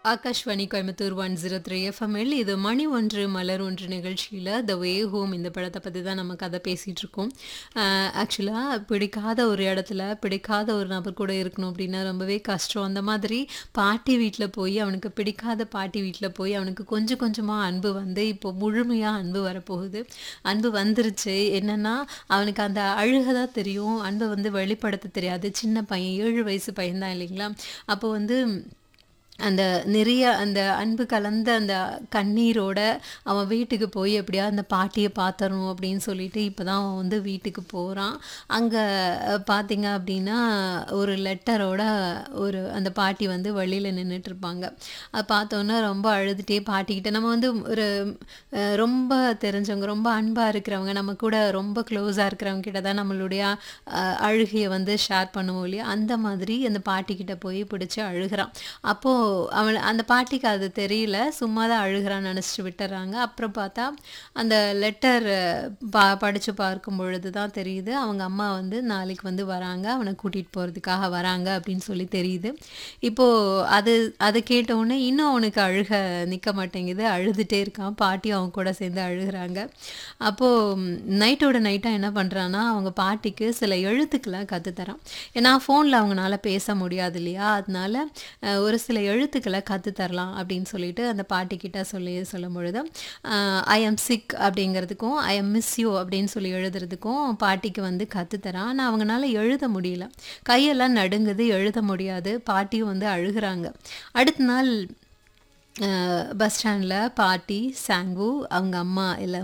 Akashvani Coimbatore one zero three எஃப்எம்எல் இது மணி ஒன்று மலர் ஒன்று நிகழ்ச்சியில் த வே ஹோம் இந்த படத்தை பற்றி தான் நம்ம கதை பேசிகிட்டு இருக்கோம் ஆக்சுவலாக பிடிக்காத ஒரு இடத்துல பிடிக்காத ஒரு நபர் கூட இருக்கணும் அப்படின்னா ரொம்பவே கஷ்டம் அந்த மாதிரி பாட்டி வீட்டில் போய் அவனுக்கு பிடிக்காத பாட்டி வீட்டில் போய் அவனுக்கு கொஞ்சம் கொஞ்சமாக அன்பு வந்து இப்போ முழுமையாக அன்பு வரப்போகுது அன்பு வந்துருச்சு என்னென்னா அவனுக்கு அந்த அழுகை தான் தெரியும் அன்பை வந்து வெளிப்படுத்த தெரியாது சின்ன பையன் ஏழு வயசு பையன் தான் இல்லைங்களா அப்போ வந்து அந்த நிறைய அந்த அன்பு கலந்த அந்த கண்ணீரோட அவன் வீட்டுக்கு போய் எப்படியா அந்த பாட்டியை பார்த்தரணும் அப்படின்னு சொல்லிட்டு இப்போ தான் அவன் வந்து வீட்டுக்கு போகிறான் அங்கே பார்த்தீங்க அப்படின்னா ஒரு லெட்டரோட ஒரு அந்த பாட்டி வந்து வழியில் நின்றுட்டுருப்பாங்க அது பார்த்தோன்னா ரொம்ப அழுதுகிட்டே பாட்டிக்கிட்ட நம்ம வந்து ஒரு அஹ், ரொம்ப தெரிஞ்சவங்க ரொம்ப அன்பாக இருக்கிறவங்க நம்ம கூட ரொம்ப க்ளோஸாக இருக்கிறவங்க கிட்ட தான் நம்மளுடைய அஹ், அழுகையை வந்து ஷேர் பண்ணுவோம் இல்லையா அந்த மாதிரி அந்த பாட்டிக்கிட்ட போய் பிடிச்சி அழுகிறான் அப்போது அவன் அந்த பாட்டிக்கு அது தெரியல சும்மா தான் அழுகிறான்னு நினச்சிட்டு விட்டுறாங்க அப்புறம் பார்த்தா அந்த லெட்டர் பா படித்து பார்க்கும் பொழுது தான் தெரியுது அவங்க அம்மா வந்து நாளைக்கு வந்து வராங்க அவனை கூட்டிகிட்டு போகிறதுக்காக வராங்க அப்படின்னு சொல்லி தெரியுது இப்போது அது அதை கேட்ட உடனே இன்னும் அவனுக்கு அழுக நிற்க மாட்டேங்குது அழுதுகிட்டே இருக்கான் பாட்டியும் அவங்க கூட சேர்ந்து அழுகிறாங்க அப்போது நைட்டோட நைட்டாக என்ன பண்ணுறான்னா அவங்க பாட்டிக்கு சில எழுத்துக்களை கற்றுத்தரான் ஏன்னா ஃபோனில் அவங்களால பேச முடியாது இல்லையா அதனால அஹ், ஒரு சில எழுத்துக்களை கற்றுத்தரலாம் அப்படின்னு சொல்லிட்டு அந்த பாட்டிக்கிட்ட சொல்லி சொல்லும் பொழுது ஐ எம் சிக் அப்படிங்கிறதுக்கும் ஐ எம் மிஸ் யூ அப்படின்னு சொல்லி எழுதுறதுக்கும் பாட்டிக்கு வந்து கற்றுத்தரான் ஆனால் அவங்களால எழுத முடியல கையெல்லாம் நடுங்குது எழுத முடியாது பாட்டியும் வந்து அழுகிறாங்க அடுத்த நாள் பஸ் ஸ்டாண்டில் பாட்டி சாங்கு அவங்க அம்மா எல்லாம்